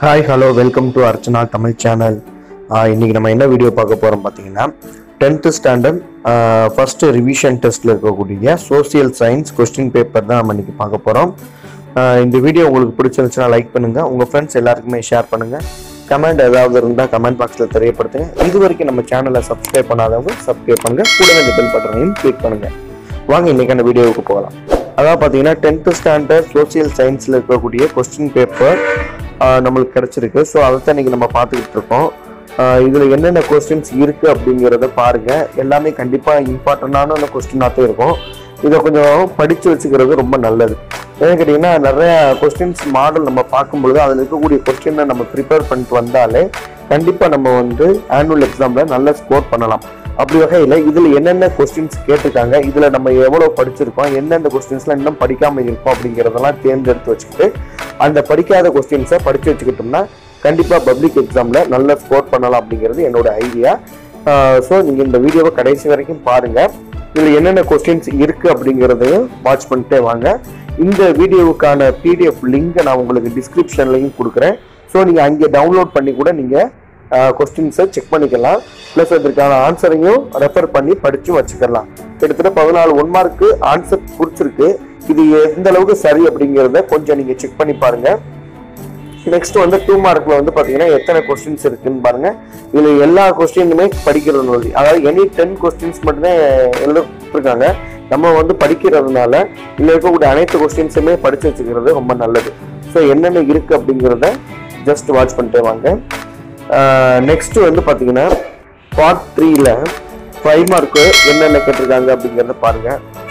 hi hello welcome to Archana Tamil channel இன்னைக்கு நம்ம என்ன வீடியோ பார்க்க போகிறோம் பார்த்தீங்கன்னா டென்த்து ஸ்டாண்டர்ட் ஃபர்ஸ்ட் ரிவிஷன் டெஸ்ட்டில் இருக்கக்கூடிய சோசியல் சயின்ஸ் கொஸ்டின் பேப்பர் தான் நம்ம இன்னைக்கு பார்க்க போகிறோம் இந்த வீடியோ உங்களுக்கு பிடிச்சிருந்துச்சுன்னா லைக் பண்ணுங்கள் உங்கள் ஃப்ரெண்ட்ஸ் எல்லாருக்குமே ஷேர் பண்ணுங்கள் கமெண்ட் ஏதாவது இருந்தால் கமெண்ட் பாக்ஸில் தெரியப்படுத்துங்க இது வரைக்கும் நம்ம சேனலை சப்ஸ்கிரைப் பண்ணாதவங்க சப்ஸ்கிரைப் பண்ணுங்கள் கூடவே இந்த பெல் பட்டனையும் கிளிக் பண்ணுங்கள் வாங்க இன்னைக்கான வீடியோவுக்கு போகலாம் அதாவது பார்த்தீங்கன்னா டென்த்து ஸ்டாண்டர்ட் சோசியல் சயின்ஸில் இருக்கக்கூடிய கொஸ்டின் பேப்பர் நம்மளுக்கு கிடைச்சிருக்கு ஸோ அதை தான் இன்னைக்கு நம்ம பார்த்துக்கிட்டு இருக்கோம் இதில் என்னென்ன கொஸ்டின்ஸ் இருக்குது அப்படிங்கிறத பாருங்கள் எல்லாமே கண்டிப்பாக இம்பார்ட்டண்டான கொஸ்டினாக தான் இருக்கும் இதை கொஞ்சம் படித்து வச்சுக்கிறது ரொம்ப நல்லது ஏன்னு கேட்டிங்கன்னா நிறைய கொஸ்டின்ஸ் மாடல் நம்ம பார்க்கும்பொழுது அதில் இருக்கக்கூடிய கொஸ்டினை நம்ம ப்ரிப்பேர் பண்ணிட்டு வந்தாலே கண்டிப்பாக நம்ம வந்து ஆனுவல் எக்ஸாமில் நல்ல ஸ்கோர் பண்ணலாம் அப்படி வகையில் இதில் என்னென்ன கொஸ்டின்ஸ் கேட்டிருக்காங்க இதில் நம்ம எவ்வளோ படிச்சிருக்கோம் எந்தெந்த கொஸ்டின்ஸ்லாம் இன்னும் படிக்காமல் இருக்கோம் அப்படிங்கிறதெல்லாம் தேர்ந்தெடுத்து வச்சுக்கிட்டு அந்த படிக்காத கொஸ்டின்ஸை படித்து வச்சுக்கிட்டோம்னா கண்டிப்பாக பப்ளிக் எக்ஸாமில் நல்ல ஸ்கோர் பண்ணலாம் அப்படிங்கிறது என்னோட ஐடியா ஸோ நீங்கள் இந்த வீடியோவை கடைசி வரைக்கும் பாருங்கள் இதில் என்னென்ன கொஸ்டின்ஸ் இருக்குது அப்படிங்கிறதையும் வாட்ச் பண்ணிட்டே வாங்க இந்த வீடியோவுக்கான பிடிஎஃப் லிங்கை நான் உங்களுக்கு டிஸ்கிரிப்ஷன்லையும் கொடுக்குறேன் ஸோ நீங்கள் அங்கே டவுன்லோட் பண்ணி கூட நீங்கள் கொஸ்டின்ஸை செக் பண்ணிக்கலாம் ப்ளஸ் அதற்கான ஆன்சரையும் ரெஃபர் பண்ணி படிச்சும் வச்சுக்கலாம் கிட்டத்தட்ட பதினாலு ஒன் மார்க்கு ஆன்சர் குறிச்சிருக்கு இது எந்த அளவுக்கு சரி அப்படிங்கிறத கொஞ்சம் நீங்கள் செக் பண்ணி பாருங்க நெக்ஸ்ட் வந்து டூ மார்க்ல வந்து பாத்தீங்கன்னா எத்தனை கொஸ்டின்ஸ் இருக்குன்னு பாருங்க இதுல எல்லா கொஸ்டினுமே படிக்கிறது அதாவது எனி டென் கொஸ்டின்ஸ் மட்டும்தான் எழுதிருக்காங்க நம்ம வந்து படிக்கிறதுனால இதுல இருக்கக்கூடிய அனைத்து கொஸ்டின்ஸுமே படிச்சு வச்சுக்கிறது ரொம்ப நல்லது ஸோ என்னென்ன இருக்கு அப்படிங்கிறத ஜஸ்ட் வாட்ச் பண்ணிட்டே வாங்க நெக்ஸ்ட் வந்து பாத்தீங்கன்னா பார்ட் த்ரீல ஃபைவ் மார்க்கு என்னென்ன கேட்டிருக்காங்க அப்படிங்கிறத பாருங்க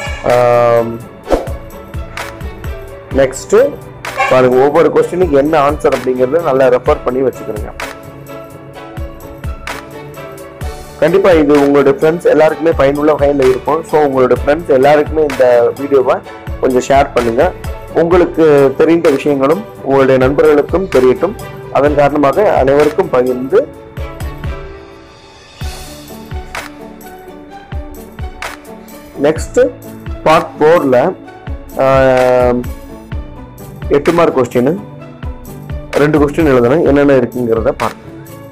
நெக்ஸ்ட் பாருங்க ஒவ்வொரு கொஸ்டினுக்கு என்ன ஆன்சர் அப்படிங்கறத நல்லா ரெஃபர் பண்ணி வச்சுக்கிறோங்க கண்டிப்பா இது உங்களோட ஃப்ரெண்ட்ஸ் எல்லாருக்குமே பயனுள்ள வகையில் இருக்கும் ஸோ உங்களோட ஃப்ரெண்ட்ஸ் எல்லாருக்குமே இந்த வீடியோவை கொஞ்சம் ஷேர் பண்ணுங்க உங்களுக்கு தெரிந்த விஷயங்களும் உங்களுடைய நண்பர்களுக்கும் தெரியட்டும் அதன் காரணமாக அனைவருக்கும் பகிர்ந்து நெக்ஸ்ட் பார்ட் ஃபோர்ல எட்டு மார்க் கொஸ்டின் ரெண்டு கொஸ்டின் எழுதணும் என்னென்ன இருக்குங்கிறத பார்க்க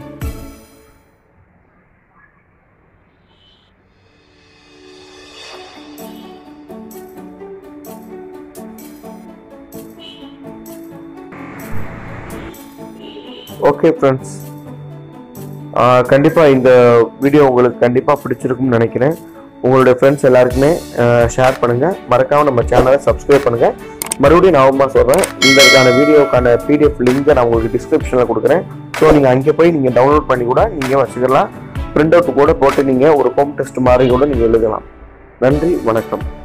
ஓகே ஃப்ரெண்ட்ஸ் கண்டிப்பாக இந்த வீடியோ உங்களுக்கு கண்டிப்பாக பிடிச்சிருக்கும்னு நினைக்கிறேன் உங்களுடைய ஃப்ரெண்ட்ஸ் எல்லாருக்குமே ஷேர் பண்ணுங்கள் மறக்காமல் நம்ம சேனலை சப்ஸ்கிரைப் பண்ணுங்கள் மறுபடியும் நான் சொல்கிறேன் இதற்கான வீடியோக்கான பிடிஎஃப் லிங்கை நான் உங்களுக்கு டிஸ்கிரிப்ஷனில் கொடுக்குறேன் ஸோ நீங்கள் அங்கே போய் நீங்கள் டவுன்லோட் பண்ணி கூட நீங்கள் வச்சுக்கலாம் பிரிண்ட் அவுட் கூட போட்டு நீங்கள் ஒரு ஹோம் டெஸ்ட் மாதிரி கூட நீங்கள் எழுதலாம் நன்றி வணக்கம்